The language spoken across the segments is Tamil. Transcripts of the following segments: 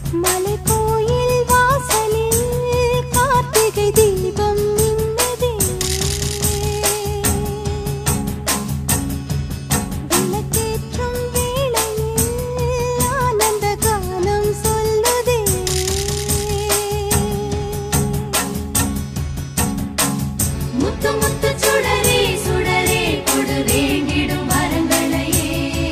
மலைக்கோயில் வாசலில் கார்த்திகை தீபம் மின்னுதே விளக்கேற்றும் வேளையில் ஆனந்த கானம் சொல்லுதே முத்து முத்து சுடரே சுடரே கொடு வேண்டிடும் வரங்களையே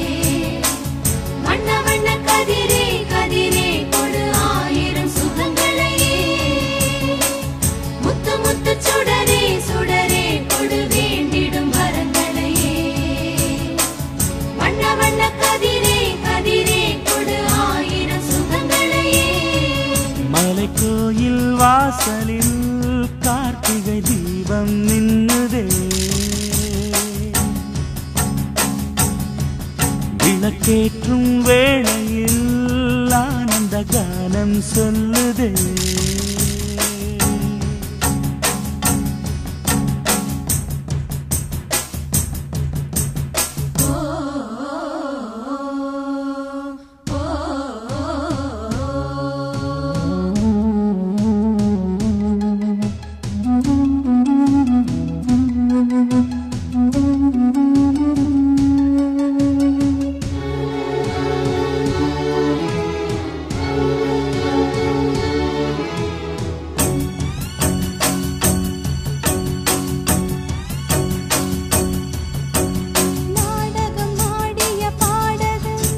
வண்ண வண்ண கதிரே கதிரே கொடு ஆயிரம் சுகங்களையே முத்து முத்து சுடரே சுடரே கொடு வேண்டிடும் வரங்களையே வண்ண வண்ண கதிரே கதிரே கொடு ஆயிரம் சுகங்களையே மலைக்கோயில் வாசலில் கார்த்திகை தீபம் நின்னுதே விளக்கேற்றும் வேளையில் ஆனந்த கானம் சொல்லுதே நாடகம் ஆடிய பாடகன்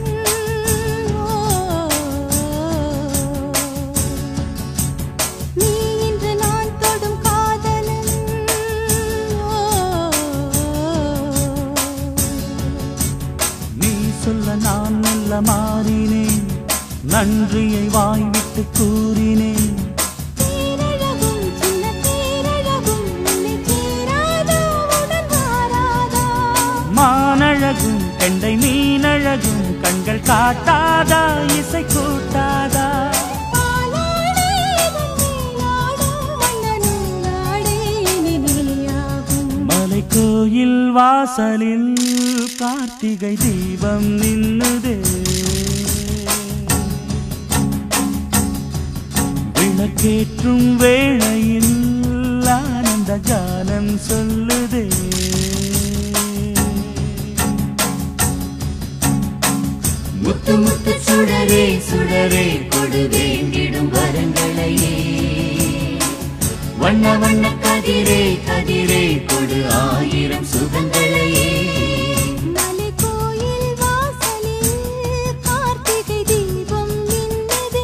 நீ இன்று நான் தொடும் காதலன் நீ சொல்ல நான் மெல்ல மாறினேன் நன்றியை வாய்விட்டு கூறினேன் தேரழகும் சின்ன தேரழகும் உன்னை சேராதா உடன் வாராதா மானழகும் கெண்டை மீனழகும் கண்கள் காட்டாதா இசை கூட்டாதா பாலாடை நீலாடும் மன்னனும் நாடே இனி நீயாகும் மலைக்கோயில் வாசலில் கார்த்திகை தீபம் நின்னுதே விளக்கேற்றும் வேளையில் ஆனந்த கானம் சொல்லுதே முத்து முத்து சுடரே சுடரே கொடு வேண்டிடும் வரங்களையே வண்ண வண்ண கதிரே கதிரே கொடு ஆயிரம் சுகங்களையே மலைக்கோயில் வாசலில் கார்த்திகை தீபம் மின்னுதே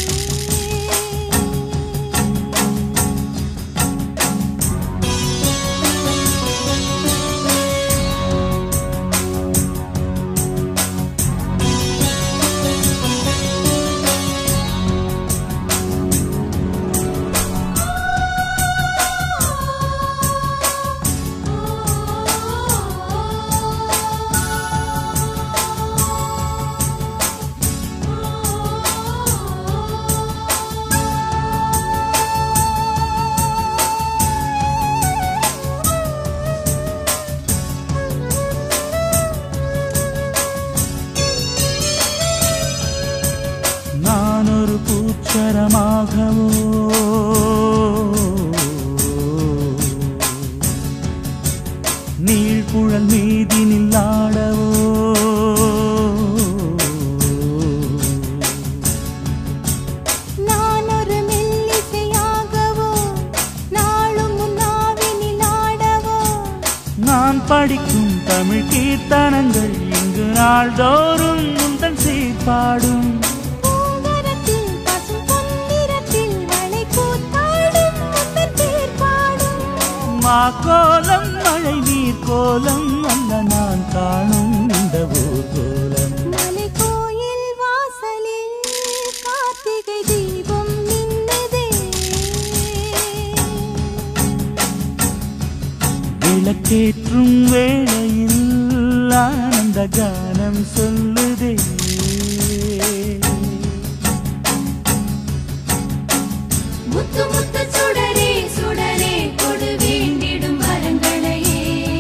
நான் ஒரு பூச்சரமாகவோ நீழ்குழல் மீதினில் ஆடவோ நான் ஒரு மெல்லிசையாகவோ நாளும் முன்னாவினில் ஆடவோ நான் படிக்கும் தமிழ் கீர்த்தனங்கள் இங்கு நாள்தோறும் முந்தன் சீர்பாடும் பூங்கரத்தில் பசும் பொன்னிறத்தில் வளை கூத்தாடும் முத்தன் பேர் பாடும் மாக்கோலம் மழை நீர் கோலம் அல்ல நான் காணும் இந்த ஊர்கோலம் மலைக்கோயில் வாசலில் கார்த்திகை தீபம் மின்னுதே விளக்கேற்றும் வேளையில் ஆனந்த கானம் சொல்லுதே முத்து முத்து சுடரே சுடரே கொடு வேண்டிடும் வரங்களையே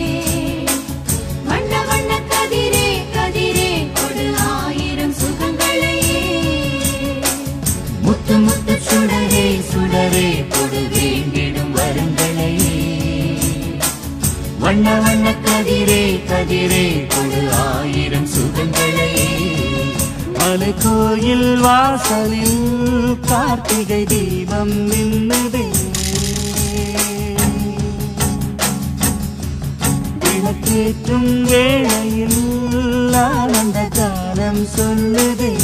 வண்ண வண்ண கதிரே கதிரே கொடு ஆயிரம் சுகங்களையே முத்து முத்து சுடரே சுடரே கொடு வேண்டிடும் வரங்களை வண்ண வண்ண கதிரே கதிரே கொடு ஆயிரம் சுகங்களை மலை கோயில் வாசலில் கார்த்திகை தீபம் நின்னுதே விளக்கேற்றும் வேளையில் ஆனந்த காலம் சொல்லுதே